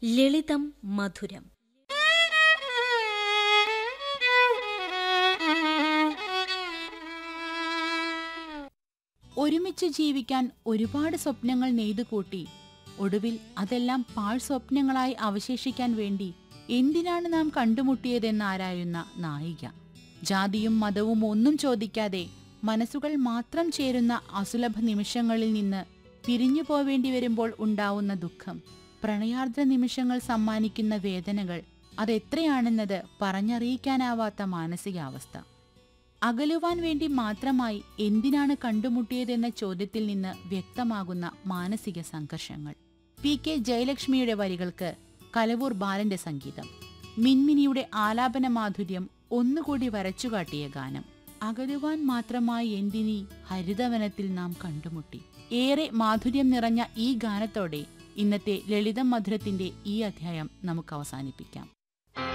ലളിതം മധുരം ഒരുമിച്ച് ജീവിക്കാൻ ഒരുപാട് സ്വപ്നങ്ങൾ നെയ്തുകൂട്ടി ഒടുവിൽ അതെല്ലാം പാഴ് സ്വപ്നങ്ങളായി അവശേഷിക്കാൻ വേണ്ടി എന്തിനാണ് നാം കണ്ടുമുട്ടിയതെന്നാരായുന്ന നായിക ജാതിയും മതവും ഒന്നും ചോദിക്കാതെ മനസ്സുകൾ മാത്രം ചേരുന്ന അസുലഭ നിമിഷങ്ങളിൽ നിന്ന് പിരിഞ്ഞു പോവേണ്ടി വരുമ്പോൾ ഉണ്ടാവുന്ന ദുഃഖം പ്രണയാർദ്ര നിമിഷങ്ങൾ സമ്മാനിക്കുന്ന വേദനകൾ അതെത്രയാണെന്നത് പറഞ്ഞറിയിക്കാനാവാത്ത മാനസികാവസ്ഥ അകലുവാൻ വേണ്ടി മാത്രമായി എന്തിനാണ് കണ്ടുമുട്ടിയതെന്ന ചോദ്യത്തിൽ നിന്ന് വ്യക്തമാകുന്ന മാനസിക സംഘർഷങ്ങൾ പി കെ ജയലക്ഷ്മിയുടെ വരികൾക്ക് കലവൂർ ബാലന്റെ സംഗീതം മിൻമിനിയുടെ ആലാപന മാധുര്യം ഒന്നുകൂടി വരച്ചുകാട്ടിയ ഗാനം അകലുവാൻ മാത്രമായി എന്തിനീ ഹരിതവനത്തിൽ നാം കണ്ടുമുട്ടി ഏറെ മാധുര്യം നിറഞ്ഞ ഈ ഗാനത്തോടെ ഇന്നത്തെ ലളിതം മധുരത്തിന്റെ ഈ അധ്യായം നമുക്ക് അവസാനിപ്പിക്കാം